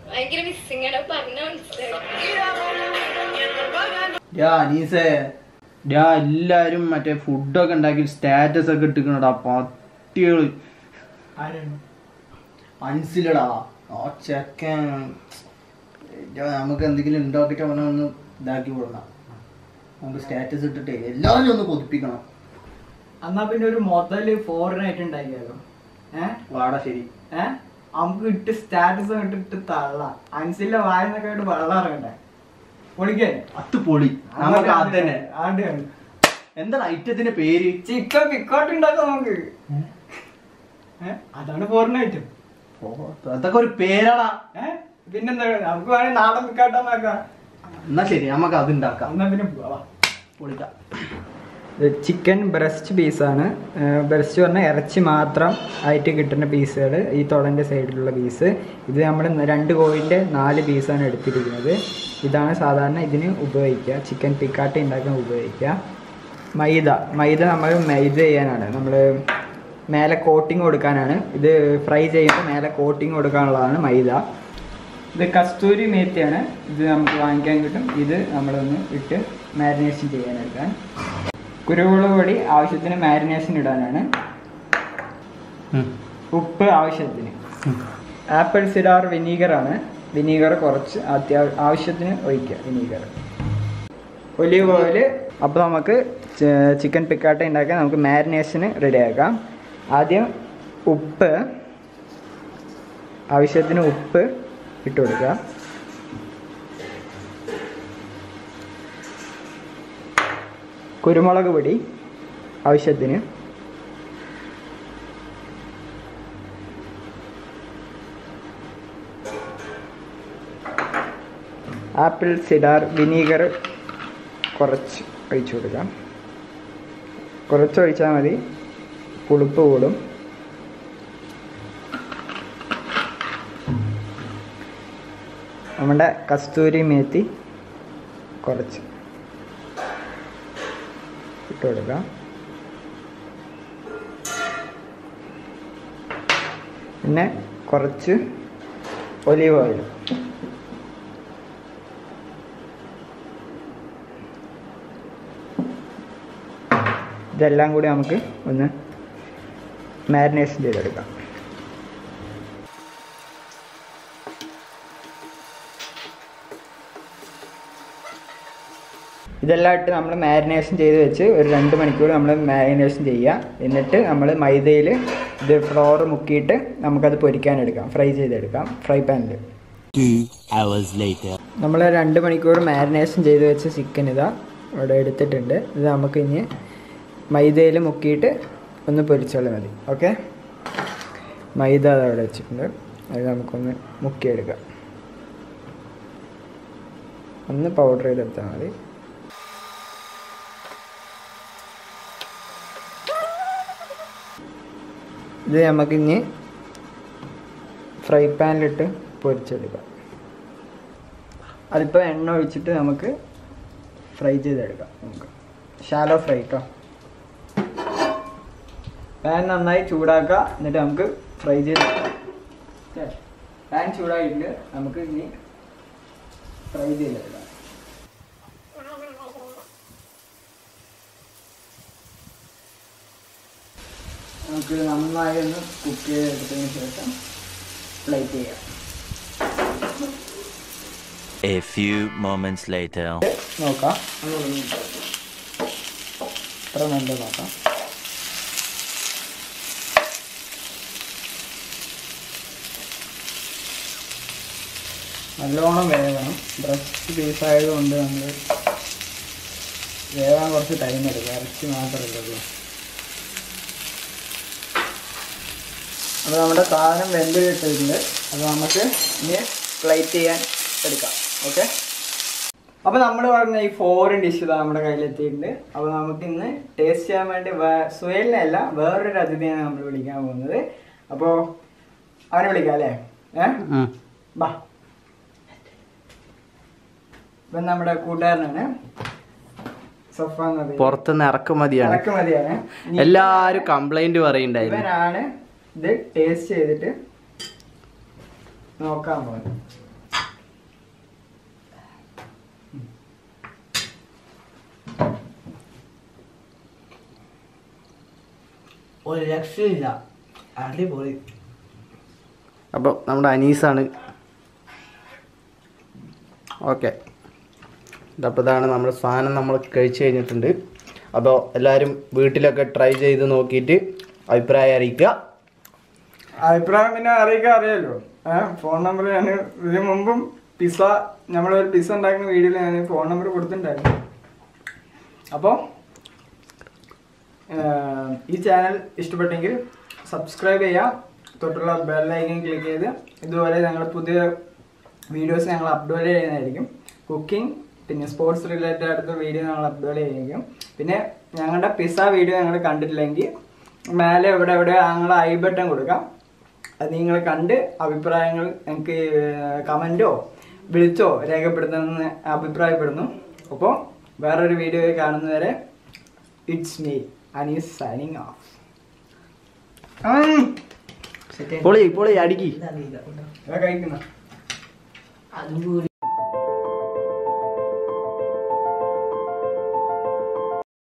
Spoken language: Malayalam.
ഭയങ്കര മിസ്സിങ് ആണ് പറഞ്ഞ മനസ്സിലായി യാ അനീസേ യാ എല്ലാരും മറ്റേ ഫുഡൊക്കെ ഉണ്ടാക്കി സ്റ്റാറ്റസ് ഒക്കെ ഇട്ടിക്കണടാ പട്ടികള് മനസ്സിലടാ ആ ചെക്കൻ യാ, നമുക്ക് എന്തെങ്കിലും ഉണ്ടാക്കിട്ട് അവനെ ഒന്ന് ഇതാക്കി വിടണം നമുക്ക് സ്റ്റാറ്റസ് ഇട്ടിട്ടേ എല്ലാവരും ഒന്ന് കൊതിപ്പിക്കണം എന്നാ പിന്നെ ഒരു മുതല് ഫോറിനായിട്ട് ഉണ്ടാക്കിയാലോ ഏഹ് വാടാ ശരി ഏഹ് നമുക്ക് ഇട്ട് സ്റ്റാറ്റസ് ഇട്ടിട്ട് തള്ള അൻസിലെ വായനൊക്കെ ആയിട്ട് വെള്ളം ഇറങ്ങട്ടെ പൊളിക്കേ അത് പൊളി നമുക്ക് അത് തന്നെ ആടെയാണ് എന്താണ് ഐറ്റത്തിന്റെ പേര് ചിക്കൻ പിക്കോട്ട് ഉണ്ടാക്കാം നമുക്ക് ഏഹ് അതാണ് ഫോറിനായിട്ട് ഓ, അതൊക്കെ ഒരു പേരാടാ ഏഹ് പിന്നെന്താ നമുക്ക് വേണമെങ്കിൽ നാടൻ പിക്കാട്ടാന്നാക്കാം എന്നാ ശരി നമുക്ക് അത് ഉണ്ടാക്കാം എന്നാ പിന്നെ പോവാ പൊളിക്കാം ചിക്കൻ ബ്രസ്റ്റ് പീസാണ് ബ്രസ്റ്റ് പറഞ്ഞാൽ ഇറച്ചി മാത്രം ആയിട്ട് കിട്ടുന്ന പീസുകൾ ഈ തുളൻ്റെ സൈഡിലുള്ള പീസ് ഇത് നമ്മൾ രണ്ട് കോഴിൻ്റെ നാല് പീസാണ് എടുത്തിരിക്കുന്നത് ഇതാണ് സാധാരണ ഇതിന് ഉപയോഗിക്കുക ചിക്കൻ പിക്കാട്ടി ഉണ്ടാക്കാൻ ഉപയോഗിക്കുക മൈദ മൈദ നമ്മൾ മൈദ ചെയ്യാനാണ് നമ്മൾ മേലെ കോട്ടിങ് കൊടുക്കാനാണ് ഇത് ഫ്രൈ ചെയ്യുമ്പോൾ മേലെ കോട്ടിങ് കൊടുക്കാനുള്ളതാണ് മൈദ ഇത് കസ്തൂരി മേത്തിയാണ് ഇത് നമുക്ക് വാങ്ങിക്കാൻ കിട്ടും ഇത് നമ്മളൊന്ന് ഇട്ട് മാരിനേഷൻ ചെയ്യാനെടുക്കാൻ കുരുമുളക് പൊടി ആവശ്യത്തിന് മാരിനേഷൻ ഇടാനാണ് ഉപ്പ് ആവശ്യത്തിന് ആപ്പിൾ സിഡാർ വിനീഗറാണ് വിനീഗർ കുറച്ച് അത്യാ ആവശ്യത്തിന് ഒഴിക്കുക വിനീഗർ ഒലിവ് ഓയിൽ അപ്പോൾ നമുക്ക് ചിക്കൻ പിക്കാട്ട ഉണ്ടാക്കാൻ നമുക്ക് മാരിനേഷന് റെഡിയാക്കാം ആദ്യം ഉപ്പ് ആവശ്യത്തിന് ഉപ്പ് ഇട്ട് കൊടുക്കുക കുരുമുളക് പൊടി ആവശ്യത്തിന് ആപ്പിൾ സിഡാർ വിനീഗർ കുറച്ച് ഒഴിച്ചു കൊടുക്കാം കുറച്ച് ഒഴിച്ചാൽ മതി പുളിപ്പ് കൂടും നമ്മുടെ കസ്തൂരി മേത്തി കുറച്ച് ഇട്ട് കൊടുക്കാം പിന്നെ കുറച്ച് ഒലിവ് ഓയിൽ ഇതെല്ലാം കൂടി നമുക്ക് ഒന്ന് മാരിനേഷൻ ചെയ്തെടുക്കാം ഇതെല്ലാം ഇട്ട് നമ്മൾ മാരിനേഷൻ ചെയ്ത് വെച്ച് ഒരു രണ്ട് മണിക്കൂർ നമ്മൾ മാരിനേഷൻ ചെയ്യുക എന്നിട്ട് നമ്മൾ മൈദയിൽ ഇത് ഫ്ലോർ മുക്കിയിട്ട് നമുക്കത് പൊരിക്കാനെടുക്കാം ഫ്രൈ ചെയ്തെടുക്കാം ഫ്രൈ പാനിൽ Two hours later. നമ്മൾ രണ്ട് മണിക്കൂർ മാരിനേഷൻ ചെയ്ത് വെച്ച ചിക്കൻ ഇതാ ഇവിടെ എടുത്തിട്ടുണ്ട് ഇത് നമുക്ക് ഇനി മൈദയിൽ മുക്കിയിട്ട് ഒന്ന് പൊരിച്ചാൽ മതി ഓക്കെ മൈദ അത് അവിടെ വെച്ചിട്ടുണ്ട് അത് നമുക്കൊന്ന് മുക്കിയെടുക്കാം ഒന്ന് പൗഡർ ചെയ്തെടുത്താൽ മതി ഇത് നമുക്കിനി ഫ്രൈ പാനിലിട്ട് പൊരിച്ചെടുക്കാം അതിപ്പോൾ എണ്ണ ഒഴിച്ചിട്ട് നമുക്ക് ഫ്രൈ ചെയ്തെടുക്കാം നമുക്ക് ഷാലോ ഫ്രൈ കേട്ടോ പാൻ നന്നായി ചൂടാക്കുക എന്നിട്ട് നമുക്ക് ഫ്രൈ ചെയ്ത് പാൻ ചൂടായിട്ട് നമുക്ക് ഇനി ഫ്രൈ ചെയ്തെടുക്കാം നമുക്ക് നന്നായി ഒന്ന് കുക്ക് ചെയ്തെടുത്തതിന് ശേഷം പ്ലേറ്റ് ചെയ്യാം A few moments later. നോക്കാം എത്ര നല്ല നോക്കാം നല്ലോണം വേവണം ബ്രസ്റ്റ് പീസ് ആയതുകൊണ്ട് നമ്മൾ വേവാൻ കുറച്ച് ടൈം എടുക്കും ഇറച്ചി മാത്രമല്ലല്ലോ അപ്പോൾ നമ്മുടെ സാധനം വെന്ത് കിട്ടിയിട്ടുണ്ട് അപ്പോൾ നമുക്ക് ഇനി പ്ലേറ്റ് ചെയ്യാൻ എടുക്കാം ഓക്കെ അപ്പോൾ നമ്മൾ പറഞ്ഞ ഈ ഫോറിൻ ഡിഷ് ഇതാ നമ്മുടെ കയ്യിലെത്തിയിട്ടുണ്ട് അപ്പോൾ നമുക്ക് ഇന്ന് ടേസ്റ്റ് ചെയ്യാൻ വേണ്ടി വേ- സുഹേലിനെയല്ല വേറൊരു അതിഥിയാണ് നമ്മൾ വിളിക്കാൻ പോകുന്നത് അപ്പോൾ അവനെ വിളിക്കാം അല്ലേ ഏ ബാ ഇവൻ നമ്മുടെ കൂട്ടുകാരനാണ് സഫാൻ എന്ന് പറയുന്നത്. പുറത്തുനിന്ന് ഇറക്കുമതിയാണ് ഇറക്കുമതിയാണ് ഇനി എല്ലാരും കംപ്ലൈന്റ് പറയണ്ടായിരുന്നു ഇവനാണ് ഇത് ടേസ്റ്റ് ചെയ്തിട്ട് നോക്കാൻ പോകുന്നത് ഒരു രക്ഷയില്ല അടിപൊളി അപ്പോൾ നമ്മുടെ അനീസാണ് ഓക്കെ അപ്പോൾ ഇതാണ് നമ്മുടെ സാധനം നമ്മൾ കഴിച്ചു കഴിഞ്ഞിട്ടുണ്ട് അപ്പോൾ എല്ലാവരും വീട്ടിലൊക്കെ ട്രൈ ചെയ്ത് നോക്കിയിട്ട് അഭിപ്രായം അറിയിക്കുക അഭിപ്രായം പിന്നെ അറിയിക്കാൻ അറിയാലോ ഏഹ് ഫോൺ നമ്പർ ഞാൻ ഇതിനു മുമ്പും പിസ്സ നമ്മളൊരു പിസ്സ ഉണ്ടാക്കുന്ന വീഡിയോയിൽ ഞാൻ ഫോൺ നമ്പർ കൊടുത്തിട്ടുണ്ടായിരുന്നു അപ്പോൾ ഈ ചാനൽ ഇഷ്ടപ്പെട്ടെങ്കിൽ സബ്സ്ക്രൈബ് ചെയ്യുക തൊട്ടുള്ള ബെല്ലൈക്കൻ ക്ലിക്ക് ചെയ്ത് ഇതുപോലെ ഞങ്ങൾ പുതിയ വീഡിയോസ് ഞങ്ങൾ അപ്ലോഡ് ചെയ്യുന്നതായിരിക്കും കുക്കിംഗ് പിന്നെ സ്പോർട്സ് റിലേറ്റഡ് അടുത്ത വീഡിയോ ഞങ്ങൾ അപ്ലോഡ് ചെയ്യുന്നതായിരിക്കും പിന്നെ ഞങ്ങളുടെ പിസ്സ വീഡിയോ ഞങ്ങൾ കണ്ടിട്ടില്ലെങ്കിൽ മേലെ എവിടെ എവിടെ ഞങ്ങൾ ഐ ബട്ടൺ കൊടുക്കാം അത് നിങ്ങൾ കണ്ട് അഭിപ്രായങ്ങൾ എനിക്ക് കമൻറ്റോ വിളിച്ചോ രേഖപ്പെടുത്തണമെന്ന് അഭിപ്രായപ്പെടുന്നു അപ്പോൾ വേറൊരു വീഡിയോ കാണുന്നവരെ it's me Anees signing off പൊളി പൊളി അടിക്കി കഴിക്കുന്ന അതും